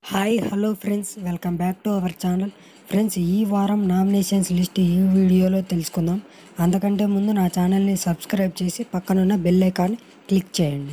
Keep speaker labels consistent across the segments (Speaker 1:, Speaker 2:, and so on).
Speaker 1: hi hello friends welcome back to our channel friends ఈ వారం nominations list ఈ వీడియోలో తెలుసుకుందాం అంతకంటే ముందు నా ఛానల్ని సబ్స్క్రైబ్ చేసి పక్కనున్న బెల్ ఐకాన్ క్లిక్ చేయండి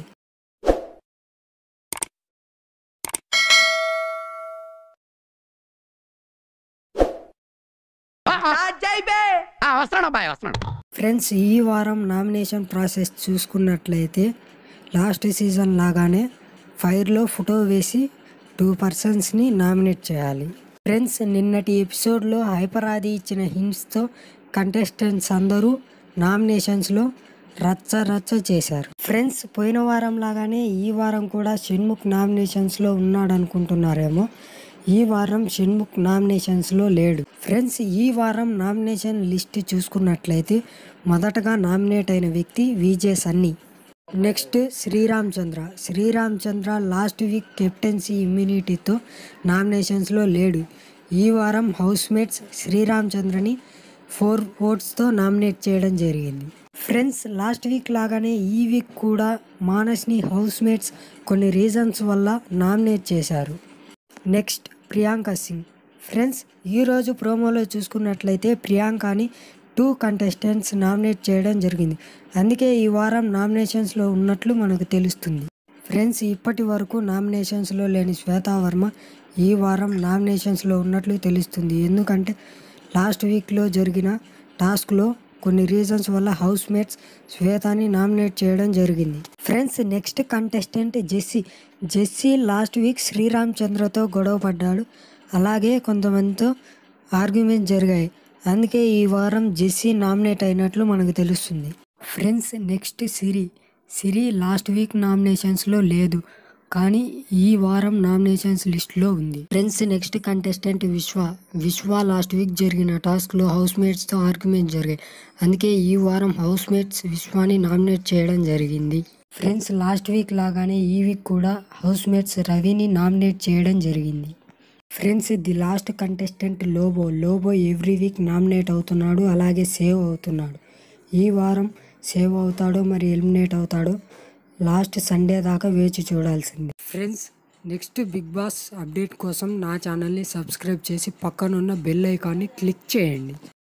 Speaker 2: వస్తున్నాడు అబ్బాయి వస్తున్నాడు
Speaker 1: ఫ్రెండ్స్ ఈ వారం నామినేషన్ ప్రాసెస్ చూసుకున్నట్లయితే లాస్ట్ సీజన్ లాగానే ఫైర్లో ఫోటో వేసి టూ పర్సన్స్ని నామినేట్ చేయాలి ఫ్రెండ్స్ నిన్నటి ఎపిసోడ్లో హైపర్ ఆది ఇచ్చిన హింట్స్తో కంటెస్టెంట్స్ అందరూ నామినేషన్స్లో రచ్చ రచ్చ చేశారు ఫ్రెండ్స్ పోయిన వారం లాగానే ఈ వారం కూడా షణ్ముఖ్ నామినేషన్స్లో ఉన్నాడు అనుకుంటున్నారేమో ఈ వారం షణ్ముఖ్ నామినేషన్స్లో లేడు ఫ్రెండ్స్ ఈ వారం నామినేషన్ లిస్ట్ చూసుకున్నట్లయితే మొదటగా నామినేట్ అయిన వ్యక్తి VJ Sunny next Sriram Chandra Sriram Chandra last week captaincy ఇమ్యూనిటీతో నామినేషన్స్లో లేడు ఈ వారం హౌస్ మేట్స్ శ్రీరామ్ చంద్రని ఫోర్ ఓట్స్తో నామినేట్ చేయడం జరిగింది ఫ్రెండ్స్ లాస్ట్ వీక్ లాగానే ఈ వీక్ కూడా మానస్ని హౌస్ మేట్స్ కొన్ని రీజన్స్ వల్ల నామినేట్ చేశారు నెక్స్ట్ ప్రియాంక సింగ్ ఫ్రెండ్స్ ఈరోజు ప్రోమోలో చూసుకున్నట్లయితే ప్రియాంకని టూ కంటెస్టెంట్స్ నామినేట్ చేయడం జరిగింది అందుకే ఈ వారం నామినేషన్స్లో ఉన్నట్లు మనకు తెలుస్తుంది ఫ్రెండ్స్ ఇప్పటి వరకు నామినేషన్స్లో లేని శ్వేతా వర్మ ఈ వారం నామినేషన్స్లో ఉన్నట్లు తెలుస్తుంది ఎందుకంటే లాస్ట్ వీక్లో జరిగిన టాస్క్లో కొన్ని రీజన్స్ వల్ల హౌస్ మేట్స్ శ్వేతాని నామినేట్ చేయడం జరిగింది friends next contestant Jessie Jessie last week Sriram చంద్రతో గొడవ పడ్డాడు అలాగే కొంతమందితో ఆర్గ్యుమెంట్స్ జరిగాయి అందుకే ఈ వారం జెస్సీ నామినేట్ అయినట్లు మనకు తెలుస్తుంది friends next Siri Siri last week నామినేషన్స్లో లేదు కానీ ఈ వారం నామినేషన్స్ లిస్ట్లో ఉంది ఫ్రెండ్స్ నెక్స్ట్ కంటెస్టెంట్ విశ్వ విశ్వ లాస్ట్ వీక్ జరిగిన టాస్క్లో హౌస్ మేట్స్తో ఆర్గ్యుమెంట్ జరిగాయి అందుకే ఈ వారం హౌస్ మేట్స్ విశ్వాని నామినేట్ చేయడం జరిగింది ఫ్రెండ్స్ లాస్ట్ వీక్ లాగానే ఈ వీక్ కూడా హౌస్ మేట్స్ రవిని నామినేట్ చేయడం జరిగింది friends the last contestant Lobo Lobo every week nominate అవుతున్నాడు అలాగే సేవ్ అవుతున్నాడు ఈ వారం సేవ్ అవుతాడో మరి ఎలిమినేట్ అవుతాడో లాస్ట్ సండే దాకా వేచి చూడాల్సింది friends next Bigg Boss update కోసం నా ఛానల్ని సబ్స్క్రైబ్ చేసి పక్కనున్న బెల్ ఐకాన్ని క్లిక్ చేయండి